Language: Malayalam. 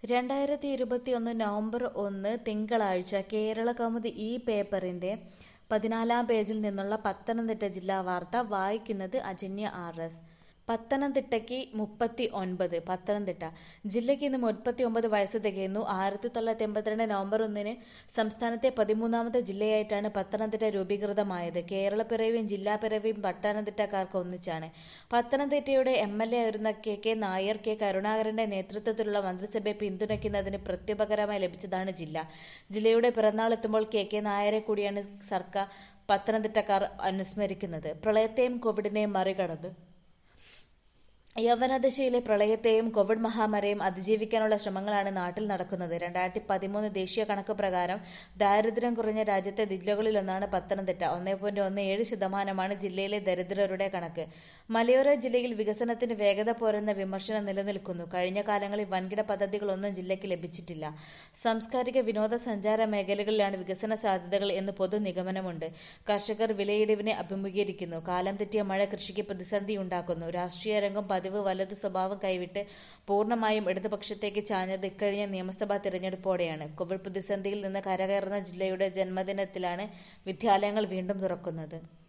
രണ്ടായിരത്തി ഇരുപത്തിയൊന്ന് നവംബർ ഒന്ന് തിങ്കളാഴ്ച കേരള കൗമുദി ഈ പേപ്പറിന്റെ പതിനാലാം പേജിൽ നിന്നുള്ള പത്തനംതിട്ട ജില്ലാ വാർത്ത വായിക്കുന്നത് അജന്യ ആർ എസ് പത്തനംതിട്ടയ്ക്ക് മുപ്പത്തി ഒൻപത് പത്തനംതിട്ട ജില്ലയ്ക്ക് ഇന്ന് മുപ്പത്തി ഒമ്പത് വയസ്സ് തികയുന്നു ആയിരത്തി തൊള്ളായിരത്തി എൺപത്തിരണ്ട് നവംബർ ഒന്നിന് സംസ്ഥാനത്തെ പതിമൂന്നാമത്തെ ജില്ലയായിട്ടാണ് പത്തനംതിട്ട രൂപീകൃതമായത് കേരളപ്പിറവിയും ജില്ലാ പിറവിയും പത്തനംതിട്ടക്കാർക്ക് ഒന്നിച്ചാണ് പത്തനംതിട്ടയുടെ എം എൽ എ ആയിരുന്ന കെ കെ നായർ കെ കരുണാകരന്റെ നേതൃത്വത്തിലുള്ള മന്ത്രിസഭയെ പിന്തുണയ്ക്കുന്നതിന് പ്രത്യുപകരമായി ലഭിച്ചതാണ് ജില്ല ജില്ലയുടെ പിറന്നാൾ എത്തുമ്പോൾ കെ കെ നായരെ കൂടിയാണ് സർക്കാർ പത്തനംതിട്ടക്കാർ അനുസ്മരിക്കുന്നത് പ്രളയത്തെയും കോവിഡിനെയും മറികടന്ന് യൗവനദശയിലെ പ്രളയത്തെയും കോവിഡ് മഹാമാരിയും അതിജീവിക്കാനുള്ള ശ്രമങ്ങളാണ് നാട്ടിൽ നടക്കുന്നത് രണ്ടായിരത്തി പതിമൂന്ന് ദേശീയ കണക്ക് പ്രകാരം ദാരിദ്ര്യം കുറഞ്ഞ രാജ്യത്തെ ജില്ലകളിലൊന്നാണ് പത്തനംതിട്ട ഒന്നേ പോയിന്റ് ഒന്ന് ഏഴ് ശതമാനമാണ് ജില്ലയിലെ ദരിദ്രരുടെ കണക്ക് മലയോര ജില്ലയിൽ വികസനത്തിന് വേഗത പോരെന്ന വിമർശനം നിലനിൽക്കുന്നു കഴിഞ്ഞ കാലങ്ങളിൽ വൻകിട പദ്ധതികളൊന്നും ജില്ലയ്ക്ക് ലഭിച്ചിട്ടില്ല സാംസ്കാരിക വിനോദസഞ്ചാര മേഖലകളിലാണ് വികസന സാധ്യതകൾ എന്ന് പൊതു നിഗമനമുണ്ട് കർഷകർ വിലയിടിവിനെ അഭിമുഖീകരിക്കുന്നു കാലം തെറ്റിയ മഴ കൃഷിക്ക് പ്രതിസന്ധി ഉണ്ടാക്കുന്നു രാഷ്ട്രീയ രംഗം പതിവ് വലതു സ്വഭാവം കൈവിട്ട് പൂർണ്ണമായും ഇടതുപക്ഷത്തേക്ക് ചാഞ്ഞത് ഇക്കഴിഞ്ഞ നിയമസഭാ തിരഞ്ഞെടുപ്പോടെയാണ് കോവിഡ് പ്രതിസന്ധിയിൽ നിന്ന് കരകയറുന്ന ജില്ലയുടെ ജന്മദിനത്തിലാണ് വിദ്യാലയങ്ങൾ വീണ്ടും തുറക്കുന്നത്